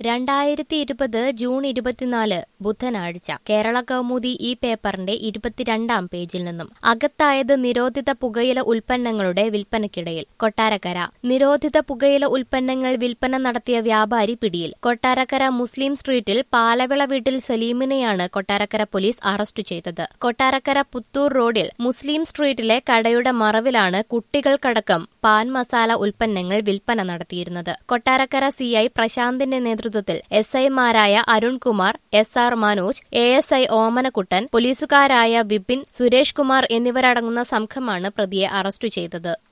രണ്ടായിരത്തി ഇരുപത് ജൂൺ ഇരുപത്തിനാല് ബുധനാഴ്ച കേരള കൗമുദി ഈ പേപ്പറിന്റെ ഇരുപത്തിരണ്ടാം പേജിൽ നിന്നും അകത്തായത് നിരോധിത പുകയില ഉൽപ്പന്നങ്ങളുടെ വിൽപ്പനയ്ക്കിടയിൽ കൊട്ടാരക്കര നിരോധിത പുകയില ഉൽപ്പന്നങ്ങൾ വിൽപ്പന നടത്തിയ വ്യാപാരി പിടിയിൽ കൊട്ടാരക്കര മുസ്ലിം സ്ട്രീറ്റിൽ പാലവിള വീട്ടിൽ സലീമിനെയാണ് കൊട്ടാരക്കര പോലീസ് അറസ്റ്റ് ചെയ്തത് കൊട്ടാരക്കര പുത്തൂർ റോഡിൽ മുസ്ലിം സ്ട്രീറ്റിലെ കടയുടെ മറവിലാണ് കുട്ടികൾക്കടക്കം പാൻ മസാല ഉൽപ്പന്നങ്ങൾ വിൽപ്പന നടത്തിയിരുന്നത് കൊട്ടാരക്കര സിഐ പ്രശാന്തിന്റെ നേതൃത്വത്തിൽ എസ് ഐമാരായ Arunkumar S R Manoj A S I Omanakuttan പോലീസുകാരായ വിപിൻ സുരേഷ് കുമാർ എന്നിവരടങ്ങുന്ന സംഘമാണ് പ്രതിയെ അറസ്റ്റ് ചെയ്തത്